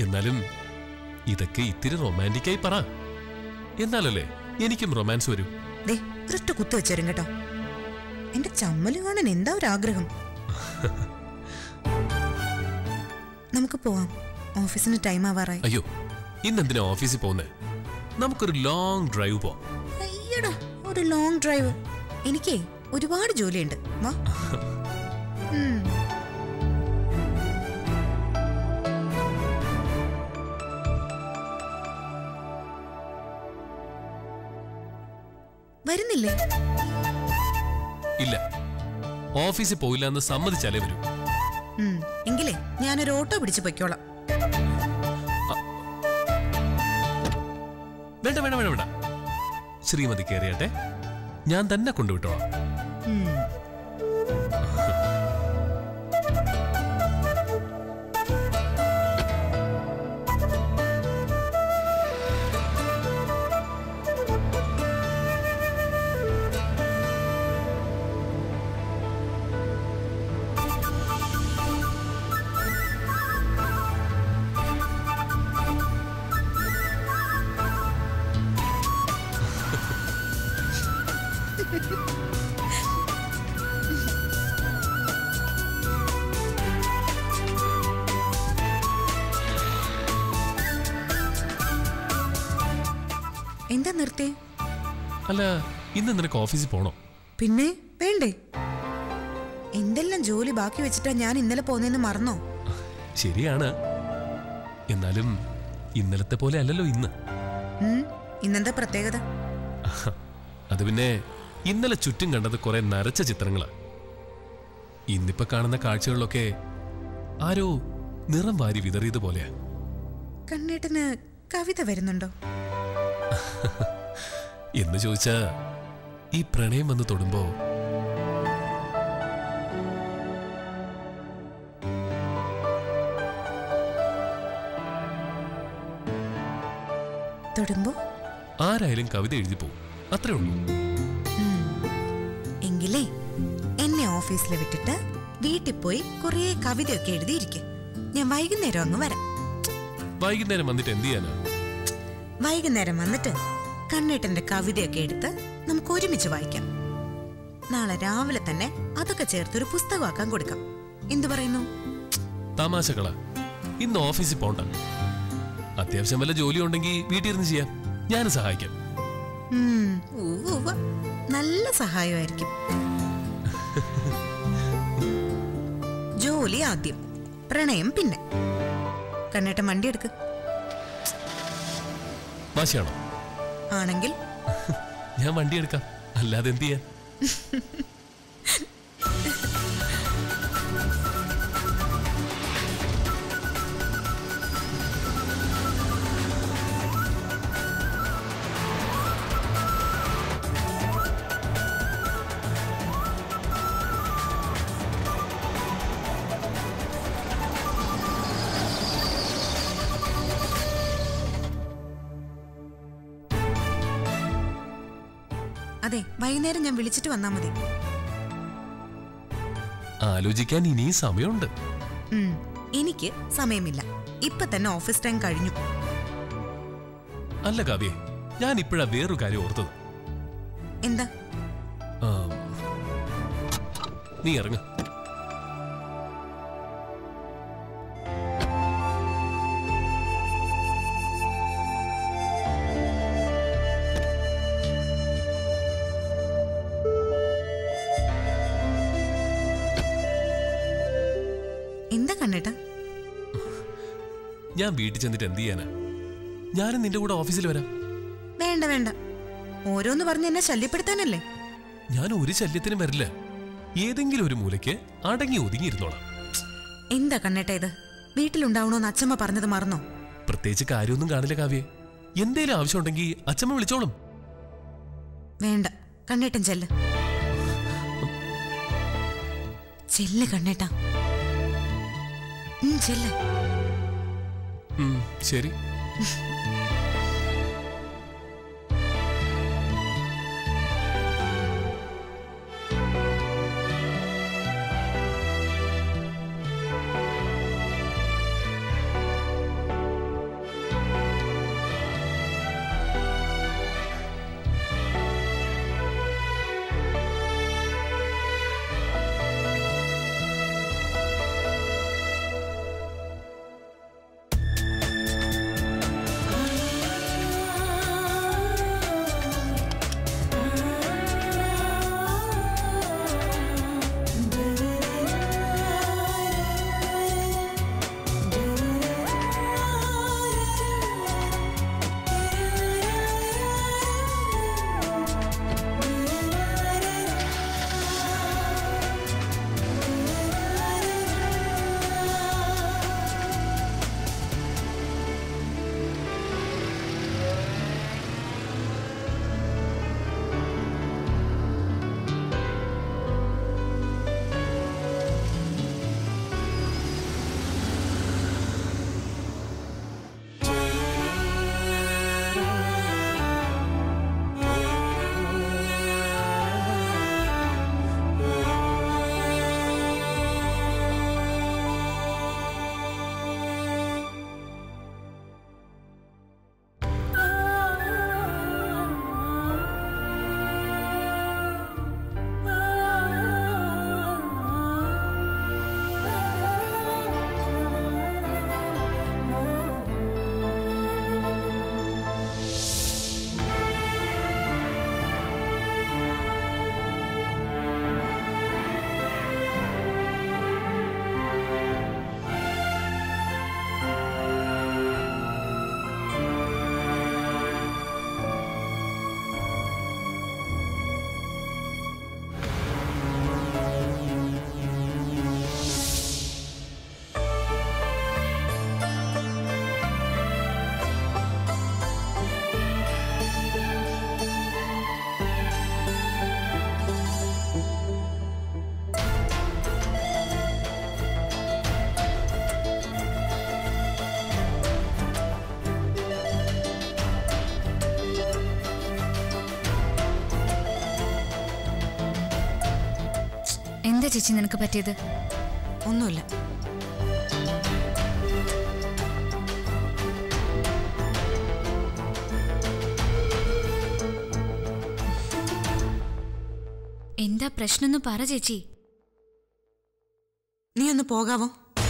എന്നാലും ഇതൊക്കെ ഇത്തിരി റൊമാൻറ്റിക്കായി പറ എന്നാലല്ലേ എനിക്കും റൊമാൻസ് വരൂ ദേ ഒരൊറ്റ കുത്തു വെച്ചേരും കേട്ടോ എന്റെ ചമ്മല് കാണാൻ എന്താ ഒരു ആഗ്രഹം നമുക്ക് പോവാം ഓഫീസിന് ടൈം ആവാറായി അയ്യോ ഇന്നെന്തിനാ ഓഫീസിൽ പോകുന്നേ നമുക്കൊരു ലോങ് ഡ്രൈവ് പോവാം അയ്യടാ ഒരു ലോങ് ഡ്രൈവ് എനിക്കേ ഒരുപാട് ജോലിയുണ്ട് വാ ഉം. വരുന്നില്ലേ ഇല്ല ഓഫീസിൽ പോയില്ല എന്ന് സമ്മതിച്ചാലേ വരൂ ഉം. എങ്കിലേ ഞാനൊരു ഓട്ടോ പിടിച്ച് പൊയ്ക്കോളാം വേണ്ട വേണ്ട വേണ്ട വേണ്ട ശ്രീമതി കയറിയട്ടെ ഞാൻ തന്നെ കൊണ്ടുവിട്ടോളാം ഉം. എന്താ നിർത്തേ അല്ല ഇന്ന് നിനക്ക് ഓഫീസിൽ പോണോ പിന്നെ വേണ്ടേ എന്തെല്ലാം ജോലി ബാക്കി വെച്ചിട്ടാ ഞാൻ ഇന്നലെ പോന്നെന്ന് മറന്നോ ശരിയാണ് എന്നാലും ഇന്നലത്തെ പോലെ അല്ലല്ലോ ഇന്ന് ഉം. ഇന്നെന്താ പ്രത്യേകത അത് പിന്നെ ഇന്നലെ ചുറ്റും കണ്ടത് കുറെ നരച്ച ചിത്രങ്ങളാ ഇന്നിപ്പോ കാണുന്ന കാഴ്ചകളിലൊക്കെ ആരോ നിറം വാരി വിതറിയത് പോലെയാ കണ്ണേട്ടന് കവിത വരുന്നുണ്ടോ എന്ന് ചോദിച്ചാ ഈ പ്രണയം വന്ന് തൊടുമ്പോ തൊടുമ്പോ ആരായാലും കവിത എഴുതി പോകും അത്രേ ഉള്ളൂ എങ്കിലേ എന്നെ ഓഫീസിൽ വിട്ടിട്ട് വീട്ടിൽ പോയി കുറേ കവിതയൊക്കെ എഴുതിയിരിക്കെ ഞാൻ വൈകുന്നേരം അങ്ങ് വരാം വൈകുന്നേരം വന്നിട്ട് എന്ത് ചെയ്യാനാ വൈകുന്നേരം വന്നിട്ട് കണ്ണേട്ടന്റെ കവിതയൊക്കെ എടുത്ത് നമുക്ക് ഒരുമിച്ച് വായിക്കാം നാളെ രാവിലെ തന്നെ അതൊക്കെ ചേർത്തൊരു പുസ്തകമാക്കാൻ കൊടുക്കാം എന്തു പറയുന്നു തമാശകളാ ഇന്ന് ഓഫീസിൽ പോണ്ട അത്യാവശ്യം വല്ല ജോലി ഉണ്ടെങ്കിൽ വീട്ടിൽ ഇരുന്ന് ചെയ്യാം ഞാൻ സഹായിക്കാം ഉം, ഉവ്വ് ഉവ്വ്. നല്ല സഹായമായിരിക്കും ജോലി ആദ്യം പ്രണയം പിന്നെ കണ്ണേട്ടൻ വണ്ടി എടുക്ക് വാശിയാണോ ആണെങ്കിൽ ഞാൻ വണ്ടി എടുക്കാം അല്ലാതെ എന്ത് ചെയ്യാൻ അതെ വൈകുന്നേരം ഞാൻ വിളിച്ചിട്ട് വന്നാ മതി ആലോചിക്കാൻ ഇനിയും സമയമുണ്ട് ഉം, എനിക്ക് സമയമില്ല ഇപ്പൊ തന്നെ ഓഫീസ് ടൈം കഴിഞ്ഞു അല്ല കാവ്യെ ഞാൻ ഇപ്പോഴാ വേറൊരു കാര്യം ഓർത്തത് എന്താ ആ, നീ ഇറങ്ങ എന്താ കണ്ണേട്ടാ ഞാൻ വീട്ടിൽ ചെന്നിട്ട് എന്ത് ചെയ്യാനാ ഞാനും നിന്റെ കൂടെ ഓഫീസിൽ വരാം വേണ്ട വേണ്ട ഓരോന്ന് പറഞ്ഞ് എന്നെ ശല്യപ്പെടുത്താനല്ലേ ഞാൻ ഒരു ശല്യത്തിനും വരില്ല ഏതെങ്കിലും ഒരു മൂലയ്ക്ക് അടങ്ങി ഒതുങ്ങി ഇരുന്നോളാം എന്താ കണ്ണേട്ടാ ഇത് വീട്ടിലുണ്ടാവണോന്ന് അച്ഛമ്മ പറഞ്ഞത് മറന്നോ പ്രത്യേകിച്ച് കാര്യമൊന്നും കാണില്ല കാവ്യെ എന്തേലും ആവശ്യമുണ്ടെങ്കിൽ അച്ഛമ്മ വിളിച്ചോളും വേണ്ട കണ്ണേട്ടൻ ചെല്ല് ചെല്ല് കണ്ണേട്ടാ ഉം, ചെല്ല് ഉം, ശരി എന്താ ചേച്ചി നിനക്ക് പറ്റിയത് ഒന്നുമില്ല എന്താ പ്രശ്നം പറ ചേച്ചി നീ ഒന്ന് പോകാവോ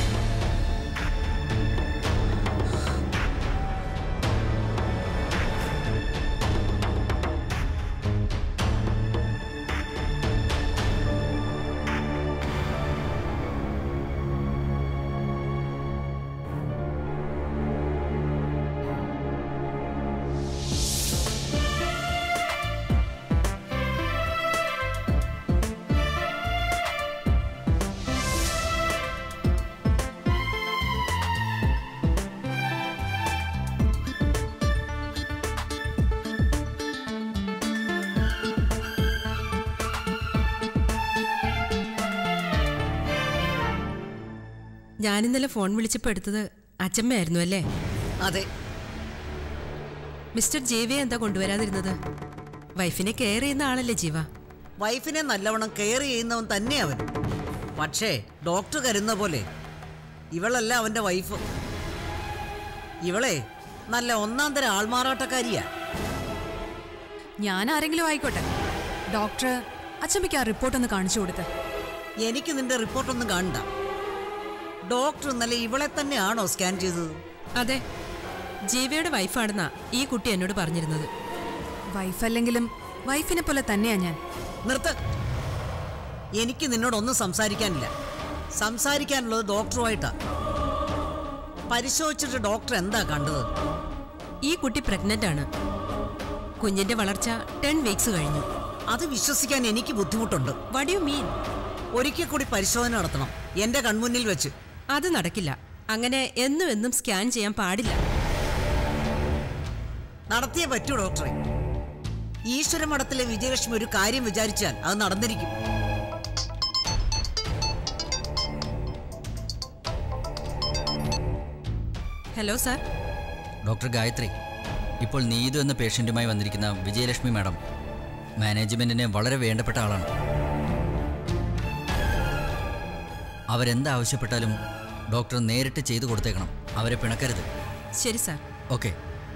ഞാനിന്നലെ ഫോൺ വിളിച്ചപ്പോൾ എടുത്തത് അച്ചമ്മയായിരുന്നു അല്ലേ അതെ മിസ്റ്റർ ജീവയെ എന്താ കൊണ്ടുവരാതിരുന്നത് വൈഫിനെ കെയർ ചെയ്യുന്ന ആളല്ലേ ജീവ വൈഫിനെ നല്ലവണ്ണം കെയർ ചെയ്യുന്നവൻ തന്നെ അവൻ പക്ഷേ ഡോക്ടർ കരുന്ന പോലെ ഇവളല്ല അവന്റെ വൈഫ് ഇവളെ നല്ല ഒന്നാം തരം ആൾമാറാട്ടക്കാരിയാ ഞാൻ ആരെങ്കിലും ആയിക്കോട്ടെ ഡോക്ടർ അച്ചമ്മയ്ക്ക് ആ റിപ്പോർട്ട് ഒന്ന് കാണിച്ചു കൊടുത്ത് എനിക്ക് നിന്റെ റിപ്പോർട്ടൊന്നും കാണണ്ട ഡോക്ടർ ഇന്നലെ ഇവളെ തന്നെയാണോ സ്കാൻ ചെയ്തത് അതെ ജീവയുടെ വൈഫാണെന്നാ ഈ കുട്ടി എന്നോട് പറഞ്ഞിരുന്നത് വൈഫല്ലെങ്കിലും വൈഫിനെ പോലെ തന്നെയാ ഞാൻ നിർത്ത് എനിക്ക് നിന്നോടൊന്നും സംസാരിക്കാനില്ല സംസാരിക്കാനുള്ളത് ഡോക്ടറുമായിട്ടാ പരിശോധിച്ചിട്ട് ഡോക്ടർ എന്താ കണ്ടത് ഈ കുട്ടി പ്രഗ്നന്റ് ആണ് കുഞ്ഞിന്റെ വളർച്ച ടെൻ വീക്സ് കഴിഞ്ഞു അത് വിശ്വസിക്കാൻ എനിക്ക് ബുദ്ധിമുട്ടുണ്ട് വട് യു മീൻ ഒരിക്കൽ കൂടി പരിശോധന നടത്തണം എന്റെ കൺമുന്നിൽ വെച്ച് അത് നടക്കില്ല അങ്ങനെ എന്നും എന്നും സ്കാൻ ചെയ്യാൻ പാടില്ല നടത്തിയേ പറ്റൂ ഡോക്ടറെ ഈശ്വര മഠത്തിലെ വിജയലക്ഷ്മി ഒരു കാര്യം വിചാരിച്ചാൽ അത് നടന്നിരിക്കും ഹലോ സാർ ഡോക്ടർ ഗായത്രി ഇപ്പോൾ നീതു എന്ന പേഷ്യൻറ്റുമായി വന്നിരിക്കുന്ന വിജയലക്ഷ്മി മാഡം മാനേജ്മെൻറ്റിന് വളരെ വേണ്ടപ്പെട്ട ആളാണ് അവരെന്താവശ്യപ്പെട്ടാലും ഡോക്ടർ നേരിട്ട് ചെയ്തു കൊടുത്തേക്കണം അവരെ പിണക്കരുത് ശരി സാർ ഓക്കെ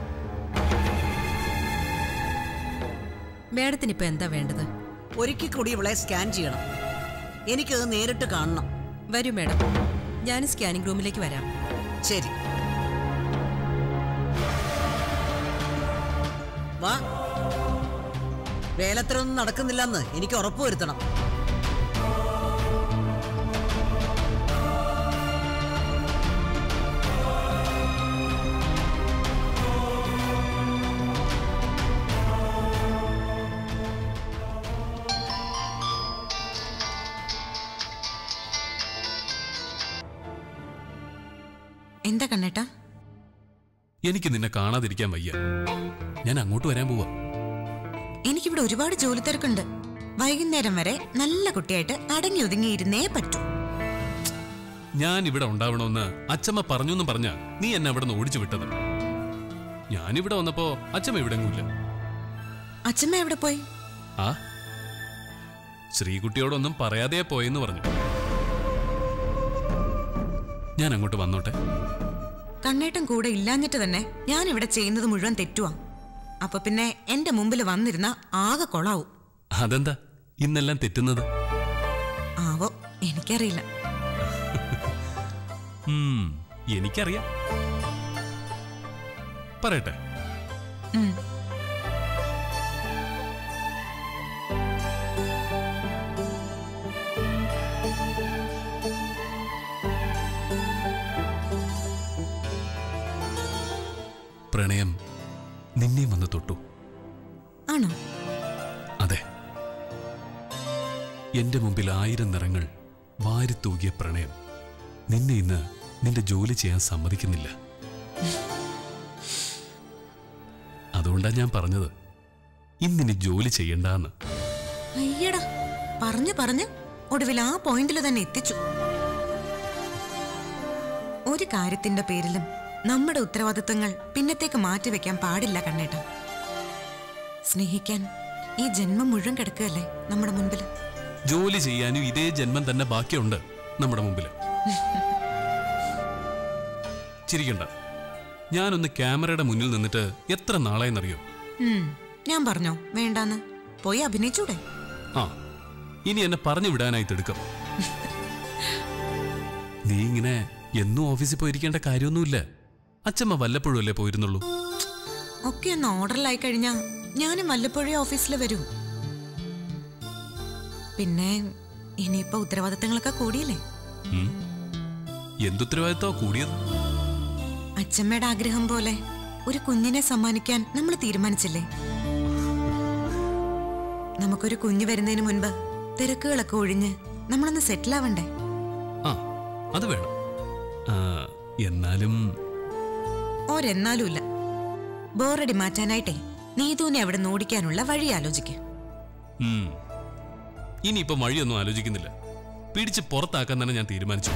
മാഡത്തിന് ഇപ്പൊ എന്താ വേണ്ടത് ഒരിക്കൽ കൂടി ഇവളെ സ്കാൻ ചെയ്യണം എനിക്കത് നേരിട്ട് കാണണം വരൂ മാഡം ഞാൻ സ്കാനിംഗ് റൂമിലേക്ക് വരാം ശരി വാ വേലത്തിലൊന്നും നടക്കുന്നില്ലെന്ന് എനിക്ക് ഉറപ്പ് വരുത്തണം എന്താ കണ്ണേട്ടാ എനിക്ക് നിന്നെ കാണാതിരിക്കാൻ വയ്യ ഞാൻ അങ്ങോട്ട് വരാൻ പോവാ എനിക്കിവിടെ ഒരുപാട് ജോലി തിരക്കുണ്ട് വൈകുന്നേരം വരെ നല്ല കുട്ടിയായിട്ട് അടങ്ങി ഒതുങ്ങി ഇരുന്നേ പറ്റൂ ഞാൻ ഇവിടെ ഉണ്ടാവണമെന്ന് അച്ചമ്മ പറഞ്ഞു എന്നും പറഞ്ഞ നീ എന്നെ അവിടെ നിന്ന് ഓടിച്ചു വിട്ടത് ഞാനിവിടെ വന്നപ്പോ അച്ചമ്മ ഇവിടെ എങ്ങുമില്ല അച്ഛമ്മ എവിടെ പോയി ആ ശ്രീകുട്ടിയോടൊന്നും പറയാതെ പോയെന്ന് പറഞ്ഞു ഞാൻ അങ്ങോട്ട് വന്നോട്ടെ കണ്ണേട്ടൻ കൂടെ ഇല്ലാഞ്ഞിട്ട് തന്നെ ഞാൻ ഇവിടെ ചെയ്യുന്നത് മുഴുവൻ തെറ്റുവാ അപ്പൊ പിന്നെ എന്റെ മുമ്പിൽ വന്നിരുന്ന ആകെ കൊളാവും അതെന്താ ഇന്നെല്ലാം തെറ്റുന്നത് ആവോ എനിക്കറിയില്ല ഉം, എനിക്കറിയാം പറയട്ടെ ഉം. പ്രണയം നിന്നെയും വന്ന് തൊട്ടു ആണോ അതെ എന്റെ മുമ്പിൽ ആയിരം നിറങ്ങൾ വാരിത്തൂകിയ പ്രണയം നിന്നെ ഇന്ന് നിന്റെ ജോലി ചെയ്യാൻ സമ്മതിക്കുന്നില്ല അതുകൊണ്ടാ ഞാൻ പറഞ്ഞത് ഇന്നിനി ജോലി ചെയ്യണ്ടെന്ന് അയ്യടാ പറഞ്ഞു പറഞ്ഞ് ഒടുവിൽ ആ പോയിന്റിൽ തന്നെ എത്തിച്ചു ഒരു കാര്യത്തിന്റെ പേരിലും നമ്മുടെ ഉത്തരവാദിത്തങ്ങൾ പിന്നത്തേക്ക് മാറ്റിവെക്കാൻ പാടില്ല കണ്ണേട്ട സ്നേഹിക്കാൻ ഈ ജന്മം മുഴുവൻ കിടക്കുകയല്ലേ നമ്മുടെ മുൻപിൽ ജോലി ചെയ്യാനും ഇതേ ജന്മം തന്നെ ബാക്കിയുണ്ട് നമ്മുടെ മുമ്പിൽ ചിരിക്കണ്ട ഞാനൊന്ന് ക്യാമറയുടെ മുന്നിൽ നിന്നിട്ട് എത്ര നാളായെന്നറിയോ ഉം, ഞാൻ പറഞ്ഞോ വേണ്ടാന്ന് പോയി അഭിനയിച്ചൂടെ ആ ഇനി എന്നെ പറഞ്ഞു വിടാനായി തിടുക്കം നീ ഇങ്ങനെ എന്നും ഓഫീസിൽ പോയിരിക്കേണ്ട കാര്യമൊന്നുമില്ല അച്ഛമ്മ വല്ലപ്പോഴും അല്ലേ പോയിരുന്നുള്ളൂ ഒക്കെ ഒന്ന് ഓർഡറിലായി കഴിഞ്ഞാ ഞാനും വല്ലപ്പോഴേ ഓഫീസിൽ വരൂ പിന്നെ ഇനിയിപ്പോ ഉത്തരവാദിത്തങ്ങളൊക്കെ കൂടിയില്ലേ ഉം. എന്തുത്തരവാദിത്തോ കൂടിയത് അച്ഛമ്മയുടെ ആഗ്രഹം പോലെ ഒരു കുഞ്ഞിനെ സമ്മാനിക്കാൻ നമ്മൾ തീരുമാനിച്ചില്ലേ നമുക്കൊരു കുഞ്ഞ് വരുന്നതിന് മുൻപ് തിരക്കുകളൊക്കെ ഒഴിഞ്ഞ് നമ്മളൊന്ന് സെറ്റിൽ ആവണ്ടേ ആ അത് വേണം ആ, എന്നാലും ഒരെന്നാലുമില്ല ബോറടി മാറ്റാനായിട്ടേ നീതുവിനെ അവിടെ ഓടിക്കാനുള്ള വഴി ആലോചിക്കുക ഉം. ഇനിയിപ്പോ വഴിയൊന്നും ആലോചിക്കുന്നില്ല പിടിച്ച് പുറത്താക്കാൻ തന്നെ ഞാൻ തീരുമാനിച്ചു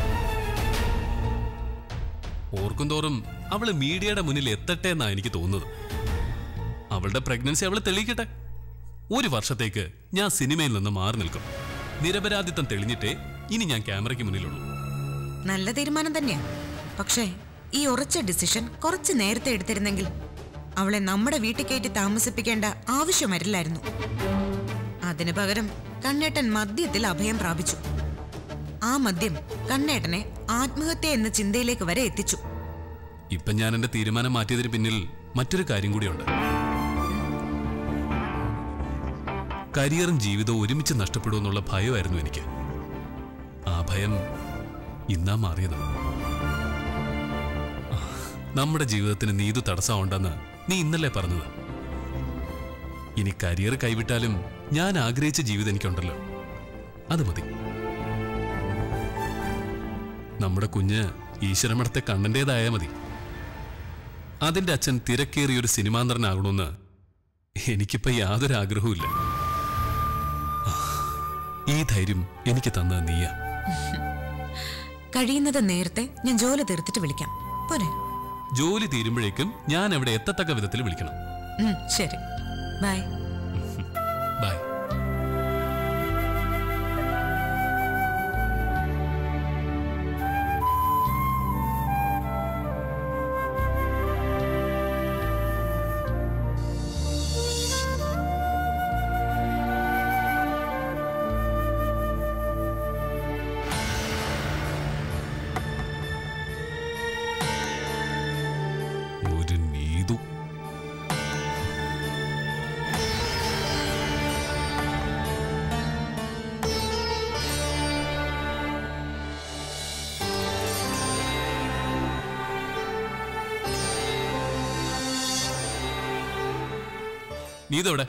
ഓർക്കും തോറും അവള് മീഡിയയുടെ മുന്നിൽ എത്തട്ടെ എന്നാ എനിക്ക് തോന്നുന്നത് അവളുടെ പ്രഗ്നൻസി അവള് തെളിയിക്കട്ടെ ഒരു വർഷത്തേക്ക് ഞാൻ സിനിമയിൽ നിന്ന് മാറി നിൽക്കും നിരപരാധിത്വം തെളിഞ്ഞിട്ടേ ഇനി ഞാൻ ക്യാമറയ്ക്ക് മുന്നിലുള്ളൂ നല്ല തീരുമാനം തന്നെയാ പക്ഷേ ഈ ഉറച്ച ഡിസിഷൻ കുറച്ച് നേരത്തെ എടുത്തിരുന്നെങ്കിൽ അവളെ നമ്മുടെ വീട്ടിൽ കയറ്റി താമസിപ്പിക്കേണ്ട ആവശ്യം വരില്ലായിരുന്നു അതിനു പകരം കണ്ണേട്ടൻ മദ്യത്തിൽ അഭയം പ്രാപിച്ചു ആ മദ്യം കണ്ണേട്ടനെ ആത്മഹത്യ എന്ന ചിന്തയിലേക്ക് വരെ എത്തിച്ചു ഇപ്പൊ ഞാൻ എന്റെ തീരുമാനം മാറ്റിയതിന് പിന്നിൽ മറ്റൊരു കാര്യം കൂടിയുണ്ട് കരിയറും ജീവിതവും ഒരുമിച്ച് നഷ്ടപ്പെടുമെന്നുള്ള ഭയമായിരുന്നു എനിക്ക് ആ ഭയം ഇന്നാ മാറിയത് നമ്മുടെ ജീവിതത്തിന് നീതു തടസ്സമുണ്ടെന്ന് നീ ഇന്നല്ലേ പറഞ്ഞത് ഇനി കരിയർ കൈവിട്ടാലും ഞാൻ ആഗ്രഹിച്ച ജീവിതം എനിക്കുണ്ടല്ലോ അത് മതി നമ്മുടെ കുഞ്ഞ് ഈശ്വരമടത്തെ കണ്ണന്റേതായാൽ മതി അതിന്റെ അച്ഛൻ തിരക്കേറിയ ഒരു സിനിമാന്തരനാകണമെന്ന് എനിക്കിപ്പോ യാതൊരു ആഗ്രഹവുമില്ല ഈ ധൈര്യം എനിക്ക് തന്ന നീയ കഴിയുന്നത് നേരത്തെ ഞാൻ ജോലി തീർത്തിട്ട് വിളിക്കാം പോരെ ജോലി തീരുമ്പോഴേക്കും ഞാൻ അവിടെ എത്തത്തക്ക വിധത്തിൽ വിളിക്കണം ഉം, ശരി ബൈ ബൈ ഒരു നീതു നീതെവിടെ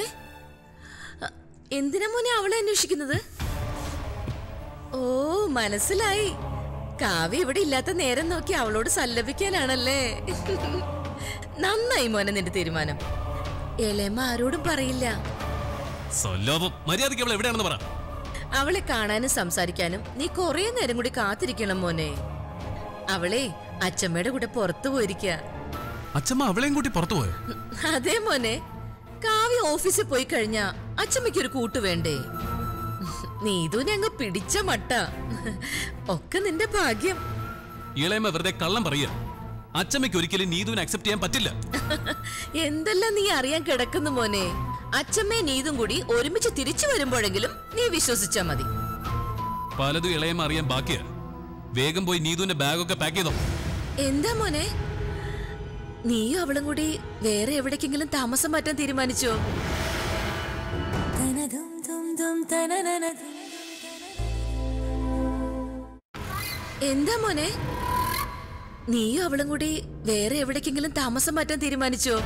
എന്തിനാ മോനെ അവളെ അന്വേഷിക്കുന്നത് ഓ മനസ്സിലായി കാവ്യ ഇവിടെ ഇല്ലാത്ത നേരം നോക്കി അവളോട് സല്ലപിക്കാനാണല്ലേ നന്നായി മോനെ നിന്റെ തീരുമാനം എളേമ്മ ആരോടും പറയില്ല സല്ലാപം മര്യാദയ്ക്ക് അവൾ എവിടെയാണെന്ന് പറ അവളെ കാണാനും സംസാരിക്കാനും നീ കുറേ നേരം കൂടി കാത്തിരിക്കണം മോനെ അവളെ അച്ചമ്മയുടെ കൂടെ പുറത്തു പോയിരിക്ക അച്ഛമ്മ അവളെയും കൂട്ടി പുറത്തു പോയോ അതെ മോനെ കാവ്യ ഓഫീസിൽ പോയി കഴിഞ്ഞാ അച്ചമ്മയ്ക്ക് ഒരു കൂട്ട് വേണ്ടേ നീതുനെ അങ്ങ് പിടിച്ച മട്ട ഒക്കെ നിന്റെ ഭാഗ്യം ഇളയമ്മ വെറുതെ കള്ളം പറയുക അച്ഛമ്മയ്ക്ക് ഒരിക്കലും നീതുവിനെ അക്സെപ്റ്റ് ചെയ്യാൻ പറ്റില്ല എന്തെല്ലാം നീ അറിയാൻ കിടക്കുന്നു മോനെ അച്ചമ്മേ നീതും കൂടി ഒരുമിച്ച് തിരിച്ചു വരുമ്പോഴെങ്കിലും നീ വിശ്വസിച്ചാ മതി പലതും ഇളയമ്മ അറിയാൻ ബാക്കിയാ വേഗം പോയി നീതുവിന്റെ ബാഗൊക്കെ പാക്ക് ചെയ്തോ എന്താ മോനെ നീയും അവളും കൂടി വേറെ എവിടേക്കെങ്കിലും താമസം മാറ്റാൻ തീരുമാനിച്ചോ എന്താ മോനെ നീയും അവളും കൂടി വേറെ എവിടേക്കെങ്കിലും താമസം മാറ്റാൻ തീരുമാനിച്ചോ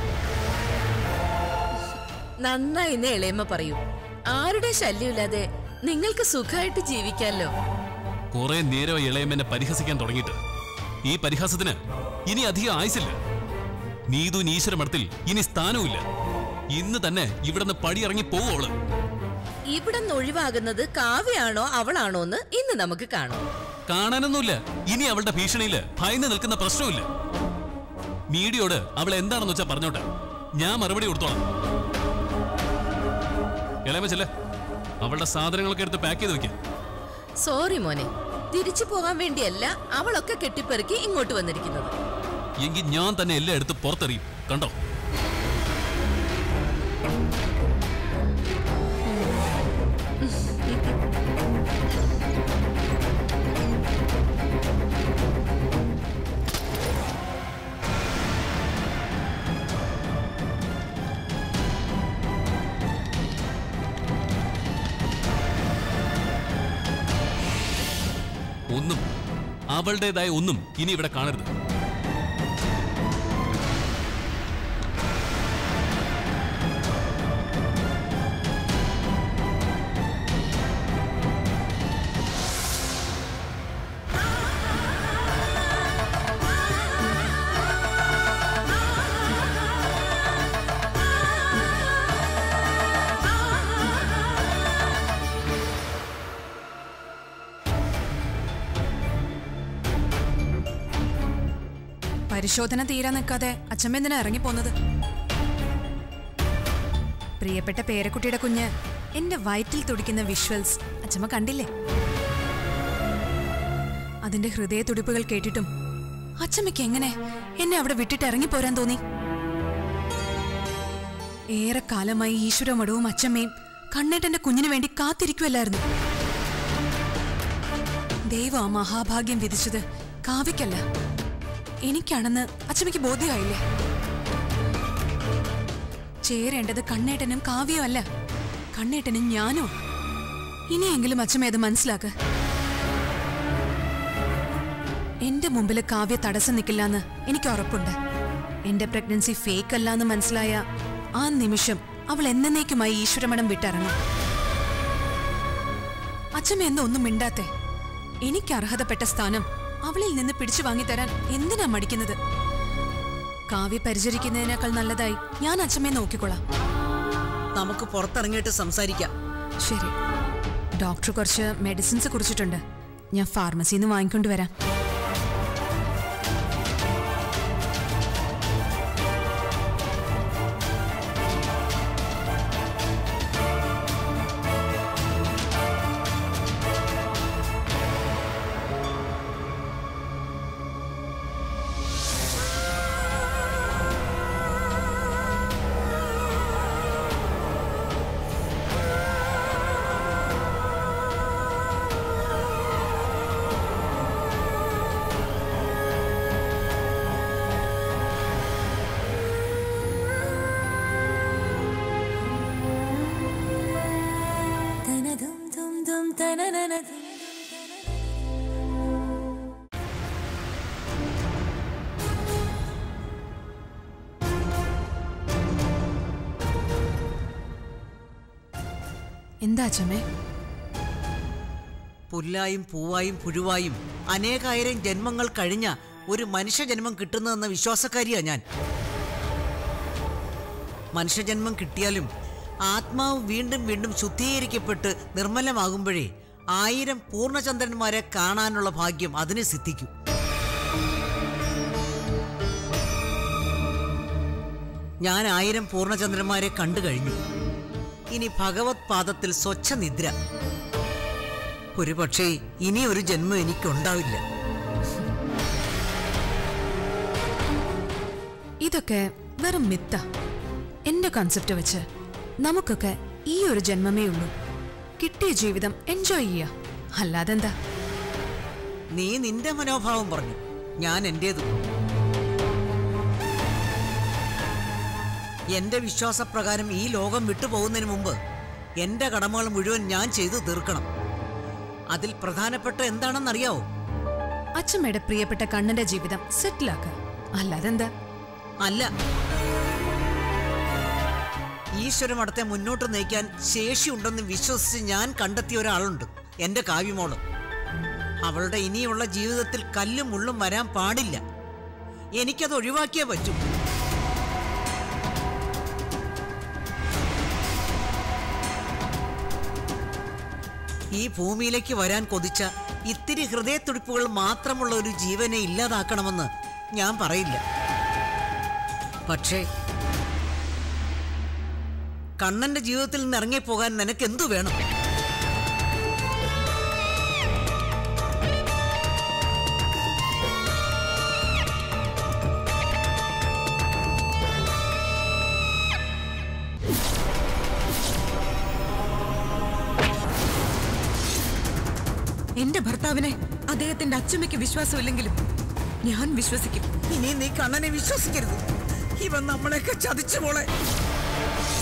നന്നായി എന്ന് ഇളയമ്മ പറയൂ ആരുടെ ശല്യമില്ലാതെ നിങ്ങൾക്ക് സുഖമായിട്ട് ജീവിക്കാലോ കുറെ നേരം ഇളയമ്മനെ പരിഹസിക്കാൻ തുടങ്ങിയിട്ട് ഈ പരിഹാസത്തിന് ഇനി അധികം ആയുസില്ല നീതു ഈശ്വര മഠത്തിൽ ഇനി സ്ഥാനവുമില്ല ഇന്ന് തന്നെ ഇവിടുന്ന് പടിയിറങ്ങി പോവോള് ഇവിടെ നിന്ന് ഒഴിവാകുന്നത് കാവ്യാണോ അവളാണോ എന്ന് ഇന്ന് നമുക്ക് കാണാം കാണാനൊന്നുമില്ല ഇനി അവളുടെ ഭീഷണിയില് ഭയന്ന് നിൽക്കുന്ന പ്രശ്നമില്ല മീഡിയോട് അവൾ എന്താണെന്ന് വെച്ചാ പറഞ്ഞോട്ടെ ഞാൻ മറുപടി കൊടുത്തോളാം ഇളയമ ചെല്ലേ അവളുടെ സാധനങ്ങളൊക്കെ എടുത്ത് പാക്ക് ചെയ്ത് വെക്കാം സോറി മോനെ തിരിച്ചു പോകാൻ വേണ്ടിയല്ല അവളൊക്കെ കെട്ടിപ്പെറുക്കി ഇങ്ങോട്ട് വന്നിരിക്കുന്നത് എങ്കിൽ ഞാൻ തന്നെ എല്ലാം എടുത്ത് പുറത്തെറിയും കണ്ടോ ഒന്നും അവളുടേതായ ഒന്നും ഇനി ഇവിടെ കാണരുത് പരിശോധന തീരാൻ നിൽക്കാതെ അച്ഛമ്മ എന്തിനാ ഇറങ്ങിപ്പോന്നത് പ്രിയപ്പെട്ട പേരക്കുട്ടിയുടെ കുഞ്ഞ് എന്റെ വയറ്റിൽ തുടിക്കുന്ന വിഷ്വൽസ് അച്ഛമ്മ കണ്ടില്ലേ അതിന്റെ ഹൃദയ തുടിപ്പുകൾ കേട്ടിട്ടും അച്ഛമ്മയ്ക്ക് എങ്ങനെ എന്നെ അവിടെ വിട്ടിട്ട് ഇറങ്ങിപ്പോരാൻ തോന്നി ഏറെ കാലമായി ഈശ്വരമടവും അച്ഛമ്മയും കണ്ണേട്ടന്റെ കുഞ്ഞിനു വേണ്ടി കാത്തിരിക്കുമല്ലായിരുന്നു ദൈവം ആ മഹാഭാഗ്യം വിധിച്ചത് കാവ്യക്കല്ല എനിക്കാണെന്ന് അച്ഛമ്മയ്ക്ക് ബോധ്യമായില്ലേ ചേരേണ്ടത് കണ്ണേട്ടനും കാവ്യവും അല്ല കണ്ണേട്ടനും ഞാനോ ഇനിയെങ്കിലും അച്ഛമ്മ അത് മനസ്സിലാക്ക് എന്റെ മുമ്പിൽ കാവ്യ തടസ്സം നിൽക്കില്ലെന്ന് എനിക്ക് ഉറപ്പുണ്ട് എന്റെ പ്രഗ്നൻസി ഫേക്ക് അല്ലാന്ന് മനസ്സിലായ ആ നിമിഷം അവൾ എന്നേക്കുമായി ഈശ്വരമണം വിട്ടിറങ്ങും അച്ഛമ്മ എന്താ ഒന്നും മിണ്ടാത്തെ എനിക്ക് അർഹതപ്പെട്ട സ്ഥാനം അവളിൽ നിന്ന് പിടിച്ചു വാങ്ങിത്തരാൻ എന്തിനാ മടിക്കുന്നത് കാവ്യ പരിചരിക്കുന്നതിനേക്കാൾ നല്ലതായി ഞാൻ അച്ഛമ്മയെ നോക്കിക്കൊള്ളാം നമുക്ക് പുറത്തിറങ്ങിയിട്ട് സംസാരിക്കാം ശരി ഡോക്ടർ കുറച്ച് മെഡിസിൻസ് കുറിച്ചിട്ടുണ്ട് ഞാൻ ഫാർമസിയിൽ നിന്ന് വാങ്ങിക്കൊണ്ട് വരാം എന്താ അച്ഛമ്മേ പുല്ലായും പൂവായും പുഴുവായും അനേകായിരം ജന്മങ്ങൾ കഴിഞ്ഞ ഒരു മനുഷ്യജന്മം കിട്ടുന്നതെന്ന വിശ്വാസക്കാരിയാ ഞാൻ മനുഷ്യജന്മം കിട്ടിയാലും ആത്മാവ് വീണ്ടും വീണ്ടും ശുദ്ധീകരിക്കപ്പെട്ട് നിർമ്മലമാകുമ്പോഴേ ആയിരം പൂർണ്ണചന്ദ്രന്മാരെ കാണാനുള്ള ഭാഗ്യം അതിന് സിദ്ധിക്കും ഞാൻ ആയിരം പൂർണ്ണചന്ദ്രന്മാരെ കണ്ടു കഴിഞ്ഞു ഇനി ഭഗവത് പാദത്തിൽ സ്വച്ഛ നിദ്ര ഒരു പക്ഷേ ഇനി ഒരു ജന്മം എനിക്കുണ്ടാവില്ല ഇതൊക്കെ വെറും മിത്ത എന്റെ കൺസെപ്റ്റ് വെച്ച് നമുക്കൊക്കെ ഈ ഒരു ജന്മമേ ഉള്ളൂ കിട്ടിയ ജീവിതം എൻജോയ് ചെയ്യാ അല്ലാതെന്താ നീ നിന്റെ മനോഭാവം പറഞ്ഞു ഞാൻ എന്റേതും എന്റെ വിശ്വാസപ്രകാരം ഈ ലോകം വിട്ടുപോകുന്നതിന് മുമ്പ് എന്റെ കടമകൾ മുഴുവൻ ഞാൻ ചെയ്തു തീർക്കണം അതിൽ പ്രധാനപ്പെട്ട എന്താണെന്നറിയാവോ അച്ഛമ്മയുടെ പ്രിയപ്പെട്ട കണ്ണന്റെ ജീവിതം സെറ്റിലാക്ക അല്ലാതെന്താ അല്ല ഈശ്വര മഠത്തെ മുന്നോട്ട് നയിക്കാൻ ശേഷിയുണ്ടെന്ന് വിശ്വസിച്ച് ഞാൻ കണ്ടെത്തിയ ഒരാളുണ്ട് എന്റെ കാവ്യമോള് അവളുടെ ഇനിയുള്ള ജീവിതത്തിൽ കല്ലും മുള്ളും വരാൻ പാടില്ല എനിക്കത് ഒഴിവാക്കിയേ പറ്റൂ ഈ ഭൂമിയിലേക്ക് വരാൻ കൊതിച്ച ഇത്തിരി ഹൃദയത്തുടിപ്പുകൾ മാത്രമുള്ള ഒരു ജീവനെ ഇല്ലാതാക്കണമെന്ന് ഞാൻ പറയില്ല പക്ഷേ കണ്ണന്റെ ജീവിതത്തിൽ നിന്ന് ഇറങ്ങിപ്പോകാൻ നിനക്ക് എന്തു വേണം എന്റെ ഭർത്താവിനെ അദ്ദേഹത്തിന്റെ അച്ഛമ്മയ്ക്ക് വിശ്വാസമില്ലെങ്കിലും ഞാൻ വിശ്വസിക്കും ഇനി നീ കണ്ണനെ വിശ്വസിക്കരുത് ഇവൻ നമ്മളെയൊക്കെ ചതിച്ചു പോളെ